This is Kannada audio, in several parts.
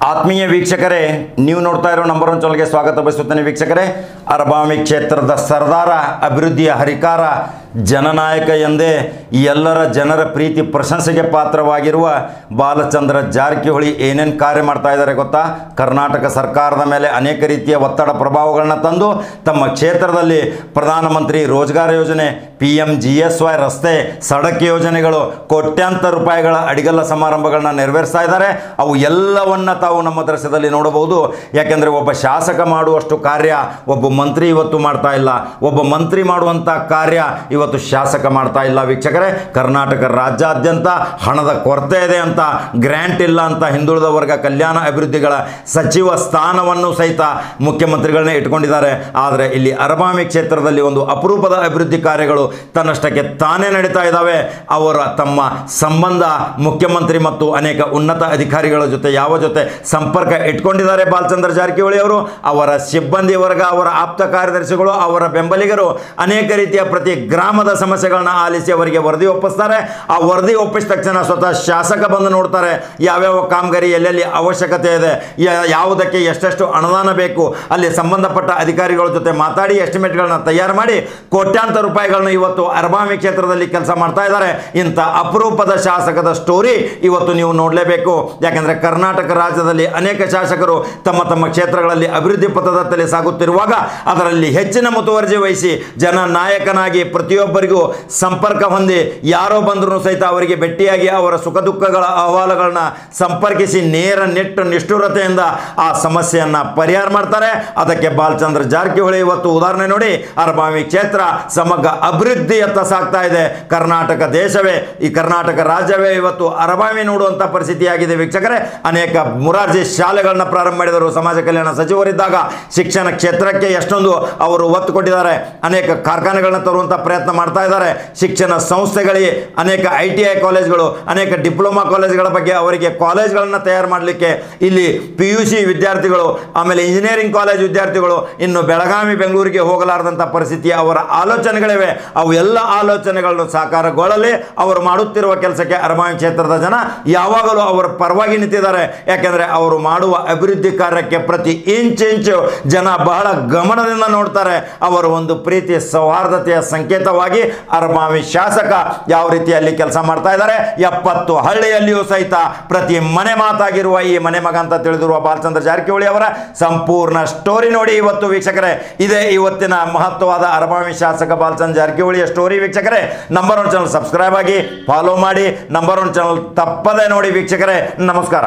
ಆತ್ಮೀಯ ವೀಕ್ಷಕರೇ ನೀವು ನೋಡ್ತಾ ಇರೋ ನಂಬರ್ ಒನ್ ಚಾನಲ್ಗೆ ಸ್ವಾಗತ ಬಯಸುತ್ತೇನೆ ವೀಕ್ಷಕರೇ ಅರಬಾಮಿ ಕ್ಷೇತ್ರದ ಸರ್ದಾರ ಅಭಿವೃದ್ಧಿಯ ಹರಿಕಾರ ಜನನಾಯಕ ಎಂದೇ ಎಲ್ಲರ ಜನರ ಪ್ರೀತಿ ಪ್ರಶಂಸೆಗೆ ಪಾತ್ರವಾಗಿರುವ ಬಾಲಚಂದ್ರ ಜಾರಕಿಹೊಳಿ ಏನೇನು ಕಾರ್ಯ ಮಾಡ್ತಾ ಇದ್ದಾರೆ ಗೊತ್ತಾ ಕರ್ನಾಟಕ ಸರ್ಕಾರದ ಮೇಲೆ ಅನೇಕ ರೀತಿಯ ಒತ್ತಡ ಪ್ರಭಾವಗಳನ್ನ ತಂದು ತಮ್ಮ ಕ್ಷೇತ್ರದಲ್ಲಿ ಪ್ರಧಾನಮಂತ್ರಿ ರೋಜ್ಗಾರ ಯೋಜನೆ P M G S Y ರಸ್ತೆ ಸಡಕ್ ಯೋಜನೆಗಳು ಕೋಟ್ಯಾಂತರ ರೂಪಾಯಿಗಳ ಅಡಿಗಲ್ಲ ಸಮಾರಂಭಗಳನ್ನ ನೆರವೇರಿಸ್ತಾ ಇದ್ದಾರೆ ಅವು ಎಲ್ಲವನ್ನ ತಾವು ನಮ್ಮ ದೃಶ್ಯದಲ್ಲಿ ನೋಡಬಹುದು ಯಾಕೆಂದರೆ ಒಬ್ಬ ಶಾಸಕ ಮಾಡುವಷ್ಟು ಕಾರ್ಯ ಒಬ್ಬ ಮಂತ್ರಿ ಇವತ್ತು ಮಾಡ್ತಾ ಇಲ್ಲ ಒಬ್ಬ ಮಂತ್ರಿ ಮಾಡುವಂಥ ಕಾರ್ಯ ಇವತ್ತು ಶಾಸಕ ಮಾಡ್ತಾ ಇಲ್ಲ ವೀಕ್ಷಕರೇ ಕರ್ನಾಟಕ ರಾಜ್ಯಾದ್ಯಂತ ಹಣದ ಕೊರತೆ ಇದೆ ಅಂತ ಗ್ರ್ಯಾಂಟ್ ಇಲ್ಲ ಅಂತ ಹಿಂದುಳಿದ ವರ್ಗ ಕಲ್ಯಾಣ ಅಭಿವೃದ್ಧಿಗಳ ಸಚಿವ ಸ್ಥಾನವನ್ನು ಸಹಿತ ಮುಖ್ಯಮಂತ್ರಿಗಳನ್ನೇ ಇಟ್ಕೊಂಡಿದ್ದಾರೆ ಆದರೆ ಇಲ್ಲಿ ಅರಬಾಮಿ ಕ್ಷೇತ್ರದಲ್ಲಿ ಒಂದು ಅಪರೂಪದ ಅಭಿವೃದ್ಧಿ ಕಾರ್ಯಗಳು ತನ್ನಷ್ಟಕ್ಕೆ ತಾನೇ ನಡೀತಾ ಇದ್ದಾವೆ ಅವರ ತಮ್ಮ ಸಂಬಂಧ ಮುಖ್ಯಮಂತ್ರಿ ಮತ್ತು ಅನೇಕ ಉನ್ನತ ಅಧಿಕಾರಿಗಳ ಜೊತೆ ಯಾವ ಜೊತೆ ಸಂಪರ್ಕ ಇಟ್ಕೊಂಡಿದ್ದಾರೆ ಬಾಲಚಂದ್ರ ಜಾರಕಿಹೊಳಿ ಅವರು ಅವರ ಸಿಬ್ಬಂದಿ ವರ್ಗ ಅವರ ಆಪ್ತ ಕಾರ್ಯದರ್ಶಿಗಳು ಅವರ ಬೆಂಬಲಿಗರು ಅನೇಕ ರೀತಿಯ ಪ್ರತಿ ಗ್ರಾಮದ ಸಮಸ್ಯೆಗಳನ್ನ ಆಲಿಸಿ ಅವರಿಗೆ ವರದಿ ಒಪ್ಪಿಸ್ತಾರೆ ಆ ವರದಿ ಒಪ್ಪಿಸಿದ ತಕ್ಷಣ ಸ್ವತಃ ಶಾಸಕ ಬಂದು ನೋಡ್ತಾರೆ ಯಾವ್ಯಾವ ಕಾಮಗಾರಿ ಎಲ್ಲೆಲ್ಲಿ ಅವಶ್ಯಕತೆ ಇದೆ ಯಾ- ಯಾವುದಕ್ಕೆ ಎಷ್ಟೆಷ್ಟು ಅನುದಾನ ಬೇಕು ಅಲ್ಲಿ ಸಂಬಂಧಪಟ್ಟ ಅಧಿಕಾರಿಗಳ ಜೊತೆ ಮಾತಾಡಿ ಎಸ್ಟಿಮೇಟ್ಗಳನ್ನ ತಯಾರು ಮಾಡಿ ಕೋಟ್ಯಾಂತರ ರೂಪಾಯಿಗಳನ್ನ ಇವತ್ತು ಅರಬಾಮಿ ಕ್ಷೇತ್ರದಲ್ಲಿ ಕೆಲಸ ಮಾಡ್ತಾ ಇದ್ದಾರೆ ಇಂಥ ಅಪರೂಪದ ಶಾಸಕದ ಸ್ಟೋರಿ ಇವತ್ತು ನೀವು ನೋಡಲೇಬೇಕು ಯಾಕಂದ್ರೆ ಕರ್ನಾಟಕ ರಾಜ್ಯದಲ್ಲಿ ಅನೇಕ ಶಾಸಕರು ತಮ್ಮ ತಮ್ಮ ಕ್ಷೇತ್ರಗಳಲ್ಲಿ ಅಭಿವೃದ್ಧಿ ಪಥದತ್ತಲ್ಲಿ ಸಾಗುತ್ತಿರುವಾಗ ಅದರಲ್ಲಿ ಹೆಚ್ಚಿನ ಮುತುವರ್ಜಿ ವಹಿಸಿ ಜನ ನಾಯಕನಾಗಿ ಪ್ರತಿಯೊಬ್ಬರಿಗೂ ಸಂಪರ್ಕ ಹೊಂದಿ ಯಾರೋ ಬಂದರೂ ಸಹಿತ ಅವರಿಗೆ ಭೇಟಿಯಾಗಿ ಅವರ ಸುಖ ದುಃಖಗಳ ಅಹವಾಲುಗಳನ್ನ ಸಂಪರ್ಕಿಸಿ ನೇರ ನೆಟ್ಟು ನಿಷ್ಠುರತೆಯಿಂದ ಆ ಸಮಸ್ಯೆಯನ್ನ ಪರಿಹಾರ ಮಾಡ್ತಾರೆ ಅದಕ್ಕೆ ಬಾಲಚಂದ್ರ ಜಾರಕಿಹೊಳಿ ಇವತ್ತು ಉದಾಹರಣೆ ನೋಡಿ ಅರಬಾವಿ ಕ್ಷೇತ್ರ ಸಮಗ್ರ ಅಭಿವೃದ್ಧಿಯತ್ತ ಸಾಗ್ತಾ ಇದೆ ಕರ್ನಾಟಕ ದೇಶವೇ ಈ ಕರ್ನಾಟಕ ರಾಜ್ಯವೇ ಇವತ್ತು ಅರಬಾವಿ ನೋಡುವಂಥ ಪರಿಸ್ಥಿತಿಯಾಗಿದೆ ವೀಕ್ಷಕರೇ ಅನೇಕ ಮುರಾರ್ಜಿ ಶಾಲೆಗಳನ್ನ ಪ್ರಾರಂಭ ಮಾಡಿದರು ಸಮಾಜ ಕಲ್ಯಾಣ ಸಚಿವರಿದ್ದಾಗ ಶಿಕ್ಷಣ ಕ್ಷೇತ್ರಕ್ಕೆ ಎಷ್ಟೊಂದು ಅವರು ಒತ್ತು ಕೊಟ್ಟಿದ್ದಾರೆ ಅನೇಕ ಕಾರ್ಖಾನೆಗಳನ್ನ ತರುವಂಥ ಪ್ರಯತ್ನ ಮಾಡ್ತಾ ಇದ್ದಾರೆ ಶಿಕ್ಷಣ ಸಂಸ್ಥೆಗಳಿಗೆ ಅನೇಕ ಐ ಟಿ ಐ ಕಾಲೇಜ್ಗಳು ಅನೇಕ ಡಿಪ್ಲೊಮಾ ಕಾಲೇಜ್ಗಳ ಬಗ್ಗೆ ಅವರಿಗೆ ಕಾಲೇಜ್ಗಳನ್ನು ತಯಾರು ಮಾಡಲಿಕ್ಕೆ ಇಲ್ಲಿ ಪಿ ಯು ಸಿ ವಿದ್ಯಾರ್ಥಿಗಳು ಆಮೇಲೆ ಇಂಜಿನಿಯರಿಂಗ್ ಕಾಲೇಜ್ ವಿದ್ಯಾರ್ಥಿಗಳು ಇನ್ನು ಬೆಳಗಾವಿ ಬೆಂಗಳೂರಿಗೆ ಹೋಗಲಾರದಂಥ ಪರಿಸ್ಥಿತಿ ಅವರ ಆಲೋಚನೆಗಳಿವೆ ಅವು ಎಲ್ಲ ಆಲೋಚನೆಗಳನ್ನು ಸಾಕಾರಗೊಳ್ಳಲಿ ಅವರು ಮಾಡುತ್ತಿರುವ ಕೆಲಸಕ್ಕೆ ಅರಮಾನ್ ಕ್ಷೇತ್ರದ ಜನ ಯಾವಾಗಲೂ ಅವರ ಪರವಾಗಿ ನಿಂತಿದ್ದಾರೆ ಯಾಕೆಂದರೆ ಅವರು ಮಾಡುವ ಅಭಿವೃದ್ಧಿ ಕಾರ್ಯಕ್ಕೆ ಪ್ರತಿ ಇಂಚ್ ಇಂಚು ಜನ ಬಹಳ ಗಮನದಿಂದ ನೋಡ್ತಾರೆ ಅವರ ಒಂದು ಪ್ರೀತಿ ಸೌಹಾರ್ದತೆಯ ಸಂಕೇತವಾಗಿ ಅರಮಾವಿ ಶಾಸಕ ಯಾವ ರೀತಿಯಲ್ಲಿ ಕೆಲಸ ಮಾಡ್ತಾ ಇದ್ದಾರೆ ಎಪ್ಪತ್ತು ಹಳ್ಳಿಯಲ್ಲಿಯೂ ಸಹಿತ ಪ್ರತಿ ಮನೆ ಮಾತಾಗಿರುವ ಈ ಮನೆ ಮಗ ಅಂತ ತಿಳಿದಿರುವ ಬಾಲಚಂದ್ರ ಜಾರಕಿಹೊಳಿ ಅವರ ಸಂಪೂರ್ಣ ಸ್ಟೋರಿ ನೋಡಿ ಇವತ್ತು ವೀಕ್ಷಕರೇ ಇದೇ ಇವತ್ತಿನ ಮಹತ್ವವಾದ ಅರಮಾವಿ ಶಾಸಕ ಬಾಲಚಂದ್ರ ಜಾರಕಿಹೊಳಿಯ ಸ್ಟೋರಿ ವೀಕ್ಷಕರೇ ನಂಬರ್ ಒನ್ ಚಾನಲ್ ಸಬ್ಸ್ಕ್ರೈಬ್ ಆಗಿ ಫಾಲೋ ಮಾಡಿ ನಂಬರ್ ಒನ್ ಚಾನಲ್ ತಪ್ಪದೇ ನೋಡಿ ವೀಕ್ಷಕರೇ ನಮಸ್ಕಾರ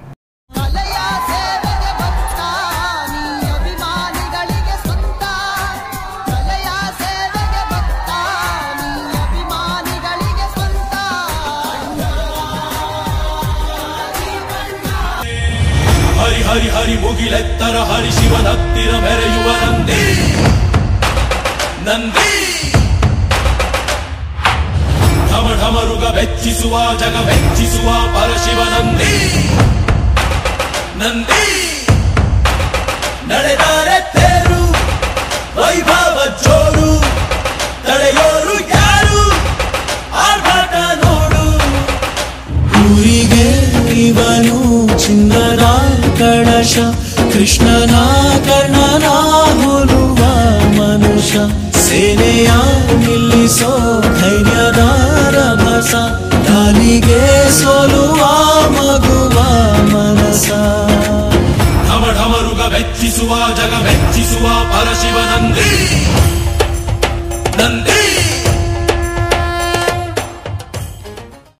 ಕಲೆಯ ಸೇವೆಗೆ ಭಕ್ತ ನೀ ಅಭಿಮಾನಿಗಳಿಗೆ ಸುತ್ತ ಕಲೆಯ ಸೇವೆಗೆ ಭಕ್ತ ನೀ ಅಭಿಮಾನಿಗಳಿಗೆ ಸ್ವಂತ ಹರಿ ಹರಿ ಹರಿ ಮುಗಿಲೆತ್ತರ ಹರಿ ಶಿವನತ್ತಿರ ಮೆರೆಯುವ ನಂದಿ ನಂದಿ ಢಮ ಢಮರುಗ ಬೆಚ್ಚಿಸುವ ಜಗ ಬೆಚ್ಚಿಸುವ ಪರಶಿವ ನಂದಿ ನಂದಿ ನಡೆದಾರೆ ತೇರು ವೈಭವ ಜೋರು ತಡೆಯೋರು ಯಾರು ಆರ್ಭಟ ನೋಡು ಊರಿಗೆ ಇವನು ಚಿನ್ನದ ಕಳಶ ಕೃಷ್ಣನ ಕರ್ಣನ ಹೋಲುವ ಮನುಷ್ಯ ಸೇನೆಯ ನಿಲ್ಲಿಸೋ ಧೈರ್ಯದ ರಭಸ ದಾನಿಗೆ ಸೋಲುವ ಮಗುವ ಮನಸ ಢಮ ಢಮರುಗ ಬೆಚ್ಚಿಸುವ ಜಗ ಬೆಚ್ಚಿಸುವ ಪರಶಿವ ನಂದಿ